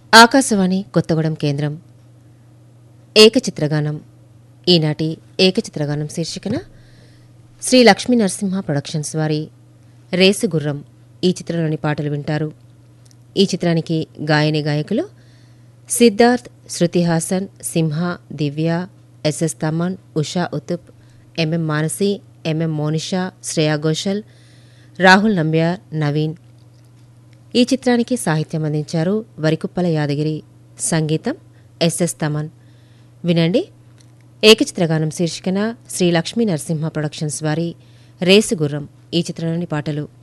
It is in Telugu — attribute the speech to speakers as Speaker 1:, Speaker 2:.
Speaker 1: ఆకాశవాణి కొత్తగూడెం కేంద్రం ఏకచిత్రగానం ఈనాటి ఏకచిత్రగానం శీర్షికన శ్రీ లక్ష్మీ నరసింహ ప్రొడక్షన్స్ వారి రేసు గుర్రం ఈ చిత్రంలోని పాటలు వింటారు ఈ చిత్రానికి గాయని గాయకులు Siddharth Shruti Haasan Simha Divya SS Thaman Usha Uthup MM Manasi MM Monisha Shreya Ghoshal Rahul Nambiar Naveen ఈ చిత్రానికి సాహిత్యం అందించారు వరికుప్పల యాదగిరి సంగీతం ఎస్ఎస్ తమన్ వినండి ఏకచిత్రగానం శీర్షికన శ్రీ లక్ష్మీ నరసింహ ప్రొడక్షన్స్ వారి రేసు గుర్రం ఈ చిత్రంలోని పాటలు